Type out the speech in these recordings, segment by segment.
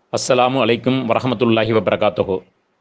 அஸ்ஸலாமு அலைக்கும் வரஹமத்துல்லாஹி வபரகாத்துஹு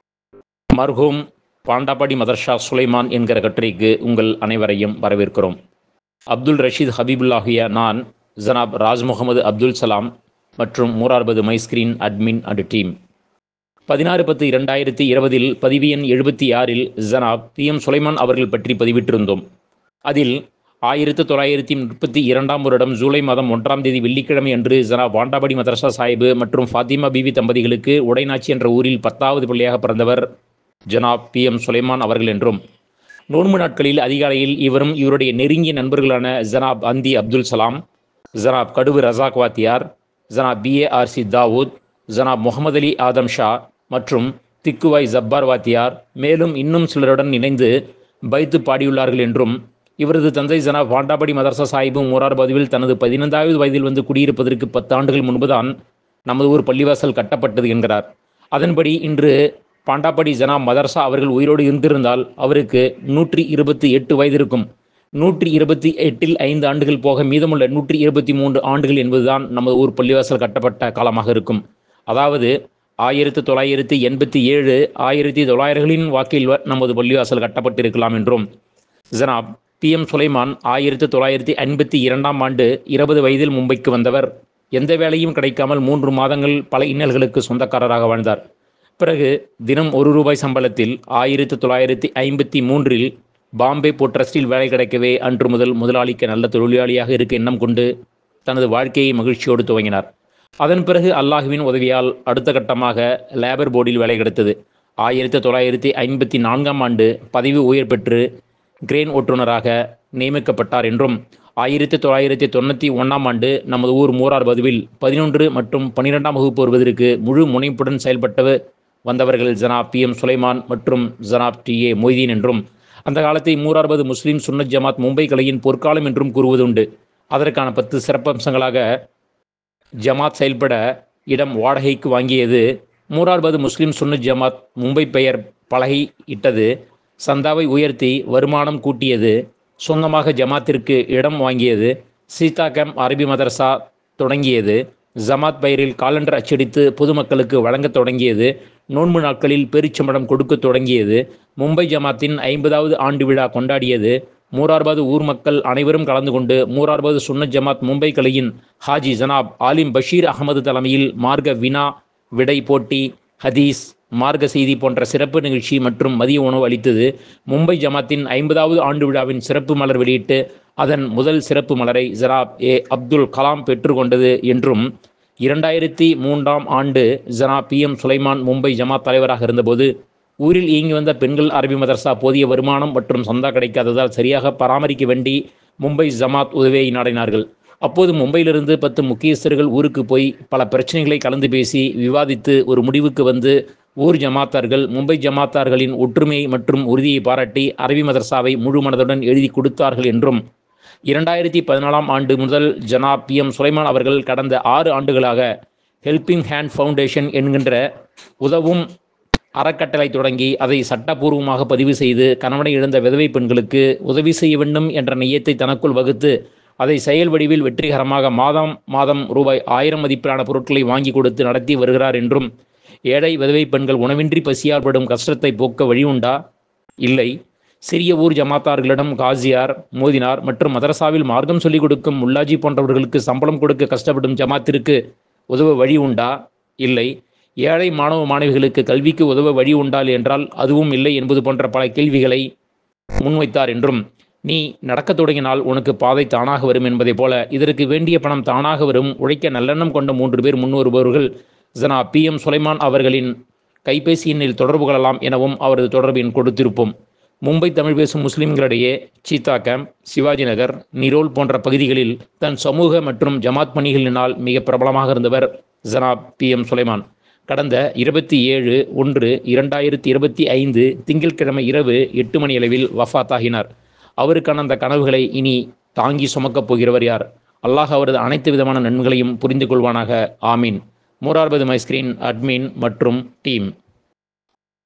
மர்ஹூம் பாண்டாபாடி மதர்ஷா சுலைமான் என்கிற கட்டுரைக்கு உங்கள் அனைவரையும் வரவேற்கிறோம் அப்துல் ரஷீத் ஹபீபுல்லாஹிய நான் ஜனாப் ராஜ் முகமது அப்துல் சலாம் மற்றும் மூரார்பது மைஸ்கிரீன் அட்மின் அண்ட் டீம் பதினாறு பத்து இரண்டாயிரத்தி இருபதில் பதிவு எண் எழுபத்தி ஆறில் ஜனாப் பி எம் சுலைமான் அவர்கள் பற்றி பதிவிட்டிருந்தோம் அதில் ஆயிரத்து தொள்ளாயிரத்தி முப்பத்தி இரண்டாம் வருடம் ஜூலை மாதம் ஒன்றாம் தேதி வெள்ளிக்கிழமை அன்று ஜனாப் வாண்டாபடி மதரசா சாஹிபு மற்றும் ஃபாத்திமா பிவி தம்பதிகளுக்கு உடைநாச்சி என்ற ஊரில் பத்தாவது பிள்ளையாக பிறந்தவர் ஜனாப் பி எம் சுலைமான் அவர்கள் என்றும் நோன்பு நாட்களில் அதிகாலையில் இவரும் இவருடைய நெருங்கிய நண்பர்களான ஜனாப் அந்தி அப்துல் சலாம் ஜனாப் கடுவு ரசாக் வாத்தியார் Janab P A R C Dawood Janab Mohammed Ali Adam Shah மற்றும் திக்குவாய் ஜப்பார் வாத்தியார் மேலும் இன்னும் சிலருடன் இணைந்து பைத்து பாடியுள்ளார்கள் என்றும் இவரது தந்தை ஜனாப் வாண்டாபடி மதரசா சாஹிபும் மூரார் பதுவில் தனது பதினைந்தாவது வயதில் வந்து குடியிருப்பதற்கு பத்து ஆண்டுகள் முன்புதான் நமது ஊர் பள்ளிவாசல் கட்டப்பட்டது என்கிறார் அதன்படி இன்று பாண்டாப்படி ஜனாப் மதரசா அவர்கள் உயிரோடு இருந்திருந்தால் அவருக்கு நூற்றி இருபத்தி எட்டு வயது இருக்கும் நூற்றி இருபத்தி எட்டில் ஐந்து ஆண்டுகள் போக மீதமுள்ள நூற்றி இருபத்தி மூன்று ஆண்டுகள் என்பதுதான் நமது ஊர் பள்ளிவாசல் கட்டப்பட்ட காலமாக இருக்கும் அதாவது ஆயிரத்தி தொள்ளாயிரத்தி எண்பத்தி ஏழு ஆயிரத்தி தொள்ளாயிரங்களின் வாக்கில் நமது பள்ளிவாசல் கட்டப்பட்டிருக்கலாம் என்றும் ஜனாப் பி எம் சுலைமான் ஆயிரத்தி தொள்ளாயிரத்தி ஐம்பத்தி இரண்டாம் ஆண்டு இருபது வயதில் மும்பைக்கு வந்தவர் எந்த வேலையும் கிடைக்காமல் மூன்று மாதங்கள் பல இன்னல்களுக்கு சொந்தக்காரராக வாழ்ந்தார் பிறகு தினம் ஒரு ரூபாய் சம்பளத்தில் ஆயிரத்தி தொள்ளாயிரத்தி ஐம்பத்தி மூன்றில் பாம்பே போர்ட் ட்ரஸ்டில் வேலை கிடைக்கவே அன்று முதல் முதலாளிக்கு நல்ல தொழிலாளியாக இருக்க எண்ணம் கொண்டு தனது வாழ்க்கையை மகிழ்ச்சியோடு துவங்கினார் அதன் பிறகு அல்லாஹுவின் உதவியால் அடுத்த கட்டமாக லேபர் போர்டில் வேலை கிடைத்தது ஆயிரத்தி தொள்ளாயிரத்தி ஐம்பத்தி நான்காம் ஆண்டு பதவி உயர் பெற்று கிரேன் ஓட்டுநராக நியமிக்கப்பட்டார் என்றும் ஆயிரத்தி தொள்ளாயிரத்தி தொண்ணூற்றி ஒன்றாம் ஆண்டு நமது ஊர் மூரார் பதுவில் பதினொன்று மற்றும் பன்னிரெண்டாம் வகுப்பு வருவதற்கு முழு முனைப்புடன் செயல்பட்டு வந்தவர்கள் ஜனாப் பி எம் சுலைமான் மற்றும் ஜனாப் டி ஏ மொய்தீன் என்றும் அந்த காலத்தை மூரார்பது முஸ்லீம் சுன்னத் ஜமாத் மும்பை கலையின் பொற்காலம் என்றும் கூறுவதுண்டு அதற்கான பத்து சிறப்பம்சங்களாக ஜமாத் செயல்பட இடம் வாடகைக்கு வாங்கியது மூரார்பது முஸ்லீம் சுன்னத் ஜமாத் மும்பை பெயர் பலகை இட்டது சந்தாவை உயர்த்தி வருமானம் கூட்டியது சொந்தமாக ஜமாத்திற்கு இடம் வாங்கியது சீதா கேம்ப் அரபி மதரசா தொடங்கியது ஜமாத் பெயரில் காலண்டர் அச்சடித்து பொதுமக்களுக்கு வழங்கத் தொடங்கியது நோன்பு நாட்களில் பெருச்சம்பளம் கொடுக்க தொடங்கியது மும்பை ஜமாத்தின் ஐம்பதாவது ஆண்டு விழா கொண்டாடியது மூரார்பாது ஊர் மக்கள் அனைவரும் கலந்து கொண்டு மூரார்பாது சுன்னத் ஜமாத் மும்பை கலையின் ஹாஜி ஜனாப் ஆலிம் பஷீர் அகமது தலைமையில் மார்க்க வினா விடை போட்டி ஹதீஸ் மார்க்க செய்தி போன்ற சிறப்பு நிகழ்ச்சி மற்றும் மதிய உணவு அளித்தது மும்பை ஜமாத்தின் ஐம்பதாவது ஆண்டு விழாவின் சிறப்பு மலர் வெளியிட்டு அதன் முதல் சிறப்பு மலரை ஜனாப் ஏ அப்துல் கலாம் பெற்றுக்கொண்டது என்றும் இரண்டாயிரத்தி மூன்றாம் ஆண்டு ஜனாப் பி எம் சுலைமான் மும்பை ஜமாத் தலைவராக இருந்தபோது ஊரில் இயங்கி வந்த பெண்கள் அரபி மதரசா போதிய வருமானம் மற்றும் சந்தா கிடைக்காததால் சரியாக பராமரிக்க வேண்டி மும்பை ஜமாத் உதவியை நாடினார்கள் அப்போது மும்பையிலிருந்து பத்து முக்கியஸ்தர்கள் ஊருக்கு போய் பல பிரச்சனைகளை கலந்து பேசி விவாதித்து ஒரு முடிவுக்கு வந்து ஊர் ஜமாத்தார்கள் மும்பை ஜமாத்தார்களின் ஒற்றுமை மற்றும் உறுதியை பாராட்டி அரபி மதரசாவை முழு மனதுடன் எழுதி கொடுத்தார்கள் என்றும் இரண்டாயிரத்தி பதினாலாம் ஆண்டு முதல் ஜனாப் பி எம் சுலைமான் அவர்கள் கடந்த ஆறு ஆண்டுகளாக ஹெல்பிங் ஹேண்ட் ஃபவுண்டேஷன் என்கின்ற உதவும் அறக்கட்டளை தொடங்கி அதை சட்டப்பூர்வமாக பதிவு செய்து கணவனை இழந்த விதவை பெண்களுக்கு உதவி செய்ய வேண்டும் என்ற நெய்யத்தை தனக்குள் வகுத்து அதை செயல் வடிவில் வெற்றிகரமாக மாதம் மாதம் ரூபாய் ஆயிரம் மதிப்பிலான பொருட்களை வாங்கி கொடுத்து நடத்தி வருகிறார் என்றும் ஏழை விதவை பெண்கள் உணவின்றி பசியால் படும் கஷ்டத்தை போக்க வழி உண்டா இல்லை சிறிய ஊர் ஜமாத்தார்களிடம் காசியார் மோதினார் மற்றும் மதரசாவில் மார்க்கம் சொல்லிக் கொடுக்கும் முல்லாஜி போன்றவர்களுக்கு சம்பளம் கொடுக்க கஷ்டப்படும் ஜமாத்திற்கு உதவ வழி உண்டா இல்லை ஏழை மாணவ மாணவிகளுக்கு கல்விக்கு உதவ வழி உண்டால் என்றால் அதுவும் இல்லை என்பது போன்ற பல கேள்விகளை முன்வைத்தார் என்றும் நீ நடக்கத் தொடங்கினால் உனக்கு பாதை தானாக வரும் என்பதைப் போல இதற்கு வேண்டிய பணம் தானாக வரும் உழைக்க நல்லெண்ணம் கொண்ட மூன்று பேர் முன்வருபவர்கள் ஜனா பி எம் சுலைமான் அவர்களின் கைபேசி எண்ணில் தொடர்பு கொள்ளலாம் எனவும் அவரது தொடர்பு எண் கொடுத்திருப்போம் மும்பை தமிழ் பேசும் முஸ்லிம்களிடையே சீதா கேம்ப் சிவாஜி நகர் நிரோல் போன்ற பகுதிகளில் தன் சமூக மற்றும் ஜமாத் பணிகளினால் மிக பிரபலமாக இருந்தவர் ஜனாப் பி எம் சுலைமான் கடந்த இருபத்தி ஏழு ஒன்று இரண்டாயிரத்தி இருபத்தி ஐந்து திங்கட்கிழமை இரவு எட்டு மணி அளவில் வஃபாத்தாகினார் அவருக்கான அந்த கனவுகளை இனி தாங்கி சுமக்கப் போகிறவர் யார் அல்லாஹ் அவரது அனைத்து விதமான நன்மைகளையும் புரிந்து கொள்வானாக ஆமீன் மூரார்பது மைஸ்கிரீன் அட்மின் மற்றும் டீம்